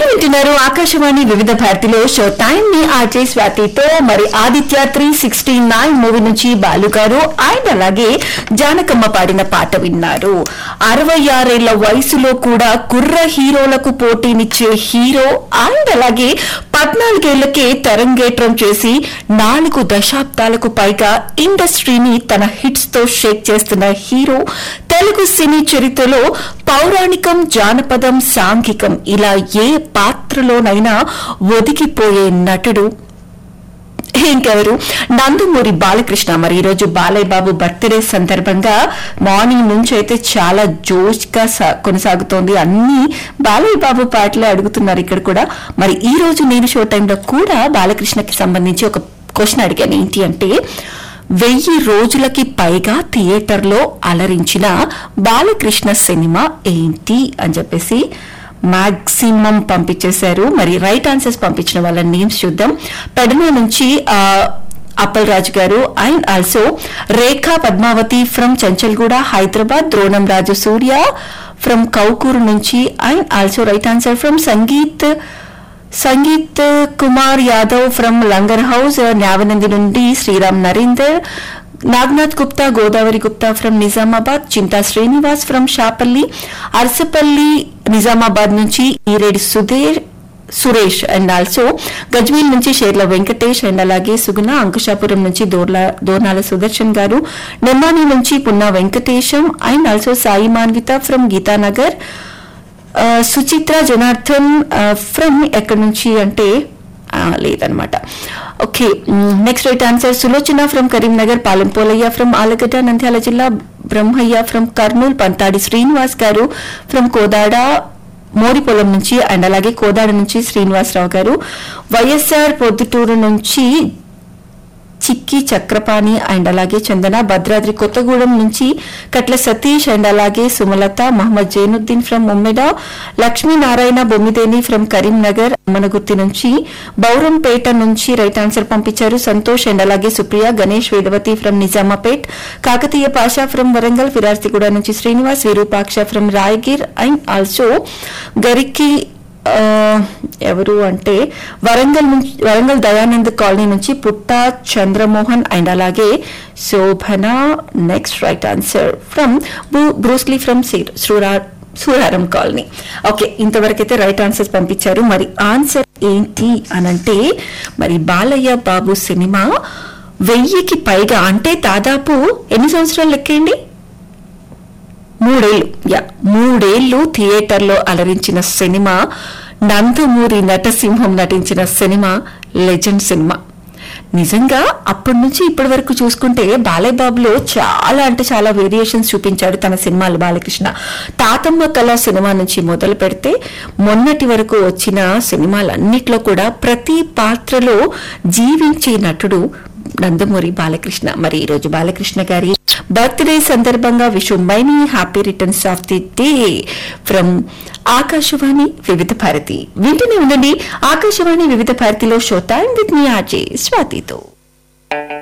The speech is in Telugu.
వింటున్నారు ఆకాశవాణి వివిధ భారతిలో షో టైం ని ఆర్జే స్వాతితో మరి Aditya three sixty nine movie నుంచి బాలు గారు ఆయన అలాగే జానకమ్మ పాడిన పాట విన్నారు అరవై ఆరేళ్ల వయసులో కూడా కుర్ర హీరోలకు పోటీనిచ్చే హీరో ఆయన అలాగే పద్నాలుగేళ్లకే తరంగేట్రం చేసి నాలుగు దశాబ్దాలకు పైగా ఇండస్ట్రీని తన హిట్స్ తో షేక్ చేస్తున్న హీరో తెలుగు సినీ చరిత్రలో పౌరాణికం జానపదం సాంఘికం ఇలా ఏ పాత్రలోనైనా ఒదిగిపోయే నటుడు ఇంకెవరు నందమూరి బాలకృష్ణ మరి ఈరోజు బాలయ్య బాబు బర్త్డే సందర్భంగా మార్నింగ్ నుంచి అయితే చాలా జోష్ గా సా- కొనసాగుతోంది అన్ని బాలయ్య బాబు పాటలే అడుగుతున్నారు ఇక్కడ కూడా మరి ఈ రోజు నేను షో టైంలో కూడా బాలకృష్ణకి సంబంధించి ఒక క్వశ్చన్ అడిగాను ఏంటి అంటే వెయ్యి రోజులకి పైగా థియేటర్లో అలరించిన బాలకృష్ణ సినిమా ఏంటి అని చెప్పేసి మాక్సిమం పంపించేశారు మరి రైట్ ఆన్సర్స్ పంపించిన వాళ్ళ నేమ్స్ చూద్దాం పెడన నుంచి ఆ, Appal Raju garu and also Rekha Padmavathi from Chanchalguda Hyderabad Dronam Raju Surya from Kaukuru నుంచి and also right answer from Sangeet Sangeet Kumar Yadav from Langar Houz Nyavanandi నుండి శ్రీరామ్ నరేందర్ నాగనాథ్ గుప్తా గోదావరి గుప్తా ఫ్రమ్ నిజామాబాద్ చింతా శ్రీనివాస్ ఫ్రమ్ షాపల్లి అరసపల్లి నిజామాబాద్ నుంచి ఈరేడి సుధీర్ సురేష్ అండ్ ఆల్సో గజ్వీల్ నుంచి షేర్ల వెంకటేష్ అండ్ అలాగే సుగుణ అంకుశాపురం నుంచి దోర్ల దోర్నాల సుదర్శన్ గారు నిమ్మాని నుంచి Punna Venkatesham and also Sai Manvitha from Geethanagar ఆ, సుచిత్ర జనార్దన్ ఫ్రమ్ ఎక్కడి నుంచి అంటే ఆ, లేదనమాట okay next right answer Sulochana from Karimnagar Palempolaiah from Alagadda Nandyal జిల్లా బ్రహ్మయ్య ఫ్రమ్ కర్నూలు పంతాడి శ్రీనివాస్ గారు ఫ్రమ్ కోదాడ మోరిపొలం నుంచి అండ్ అలాగే కోదాడ నుంచి శ్రీనివాసరావు గారు వైఎస్ఆర్ పొద్దుటూరు నుంచి చిక్కి చక్రపాణి అండ్ అలాగే చందన భద్రాద్రి కొత్తగూడెం నుంచి కట్ల సతీష్ అండ్ అలాగే సుమలత మహమ్మద్ జైనుద్దీన్ ఫ్రమ్ ఉమ్మెడ లక్ష్మీనారాయణ బొమ్మిదేని ఫ్రమ్ కరీంనగర్ అమ్మనగుర్తి నుంచి బౌరంపేట నుంచి రైట్ ఆన్సర్ పంపించారు సంతోష్ అండ్ అలాగే సుప్రియ గణేష్ వేదవతి ఫ్రమ్ నిజామాపేట్ కాకతీయ పాషా ఫ్రమ్ వరంగల్ ఫిరార్తిగూడ నుంచి Srinivas Virupaksha from Raigir and also Gariki ఆ, ఎవరు అంటే వరంగల్ నుంచి వరంగల్ దయానంద్ కాలనీ నుంచి పుట్ట చంద్రమోహన్ అండ్ అలాగే Shobhana next right answer from Bruce Lee from Suraram colony okay ఇంతవరకు అయితే రైట్ ఆన్సర్స్ పంపించారు మరి ఆన్సర్ ఏంటి అనంటే మరి బాలయ్య బాబు సినిమా వెయ్యికి పైగా అంటే దాదాపు ఎన్ని సంవత్సరాలు లెక్కేయండి మూడేళ్లు యా మూడేళ్లు థియేటర్లో అలరించిన సినిమా నందమూరి నటసింహం నటించిన సినిమా లెజెండ్ సినిమా నిజంగా అప్పటి నుంచి ఇప్పటి వరకు చూసుకుంటే బాలయ్య బాబులో చాలా అంటే చాలా వేరియేషన్స్ చూపించాడు తన సినిమాలు బాలకృష్ణ తాతమ్మ కళ సినిమా నుంచి మొదలు పెడితే మొన్నటి వరకు వచ్చిన సినిమాలన్నిట్లో కూడా ప్రతి పాత్రలో జీవించే నటుడు నందమూరి బాలకృష్ణ మరి ఈ రోజు బాలకృష్ణ గారి బర్త్డే సందర్భంగా wish you many happy returns of the day from Akashvani Vividh Bharati వింటూనే ఉండండి ఆకాశవాణి వివిధ భారతిలో షో టైం విత్ మీ ఆర్జే స్వాతితో